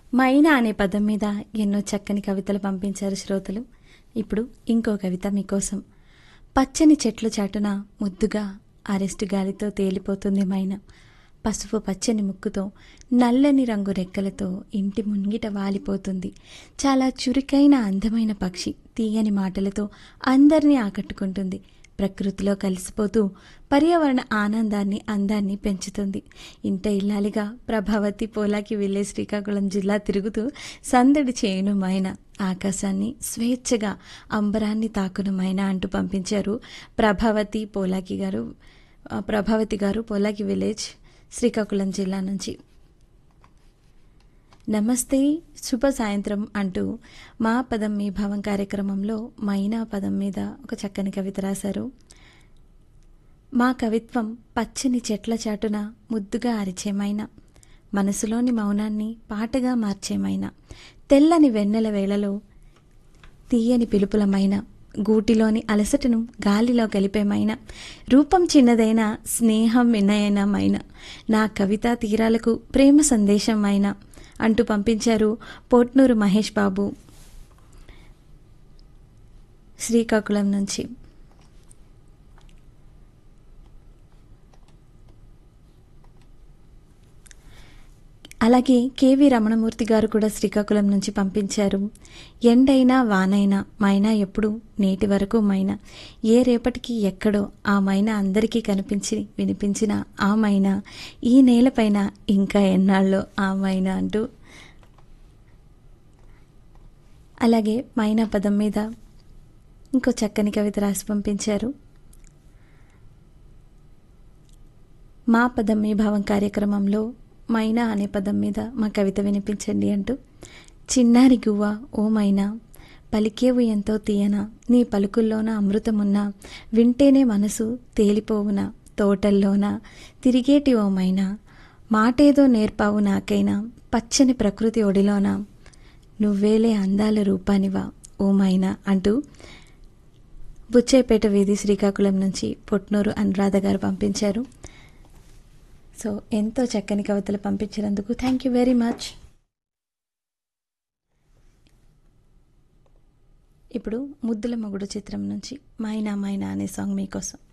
మైనా అనే పదం మీద ఎన్నో చక్కని కవితలు పంపించారు శ్రోతలు ఇప్పుడు ఇంకో కవిత మీకోసం పచ్చని చెట్లు చాటున ముద్దుగా అరెస్టు గాలితో తేలిపోతుంది మైనా పసుపు పచ్చని ముక్కుతో నల్లని రంగు రెక్కలతో ఇంటి ముంగిట వాలిపోతుంది చాలా చురుకైన అందమైన పక్షి తీయని మాటలతో అందరినీ ఆకట్టుకుంటుంది ప్రకృతిలో కలిసిపోతూ పర్యావరణ ఆనందాన్ని అందాన్ని పెంచుతుంది ఇంట ఇల్లాలిగా ప్రభావతి పోలాకి వెళ్లే శ్రీకాకుళం జిల్లా తిరుగుతూ సందడి చేయును మైనా ఆకాశాన్ని స్వేచ్ఛగా అంబరాన్ని తాకును మైనా అంటూ పంపించారు ప్రభావతి పోలాకి గారు ఆ, ప్రభావతి గారు పోలాకి విలేజ్ శ్రీకాకుళం జిల్లా నుంచి నమస్తే శుభ సాయంత్రం అంటూ మా పదం మీ భావం కార్యక్రమంలో మైనా పదం మీద ఒక చక్కని కవిత రాశారు మా కవిత్వం పచ్చని చెట్ల చాటున ముద్దుగా అరిచేమైనా మనసులోని మౌనాన్ని పాటగా మార్చేమైనా తెల్లని వెన్నెల వేళలో తీయని పిలుపులమైన గూటిలోని అలసటను గాలిలో కలిపేమైన రూపం చిన్నదైన స్నేహం వినయనమైన నా కవితా తీరాలకు ప్రేమ సందేశమైన అంటూ పంపించారు పోట్నూరు మహేష్ బాబు శ్రీకాకుళం నుంచి అలాగే కేవి రమణమూర్తి గారు కూడా శ్రీకాకుళం నుంచి పంపించారు ఎండైనా వానైనా మైనా ఎప్పుడు నేటి వరకు మైనా ఏ రేపటికి ఎక్కడో ఆ మైనా అందరికీ కనిపించి వినిపించిన ఆ మైనా ఈ నేలపైన ఇంకా ఎన్నాళ్ళో ఆ మైనా అంటూ అలాగే మైనా పదం మీద ఇంకో చక్కని కవిత రాసి పంపించారు మా పదం మీ భావం కార్యక్రమంలో మైనా అనే పదం మీద మా కవిత వినిపించండి అంటూ చిన్నారి గువ్వ ఓ మైనా పలికేవు ఎంతో తీయన నీ పలుకుల్లోన అమృతమున్నా వింటేనే మనసు తేలిపోవున తోటల్లోన తిరిగేటి ఓ మైనా మాటేదో నేర్పావు నాకైనా పచ్చని ప్రకృతి ఒడిలోన నువ్వేలే అందాల రూపానివా ఓ మైనా అంటూ బుచ్చేపేట వీధి శ్రీకాకుళం నుంచి పొట్నూరు అనురాధ గారు పంపించారు సో ఎంతో చక్కని కవితలు పంపించినందుకు థ్యాంక్ యూ వెరీ మచ్ ఇప్పుడు ముద్దుల మొగుడు చిత్రం నుంచి మైనా మైనా అనే సాంగ్ మీకోసం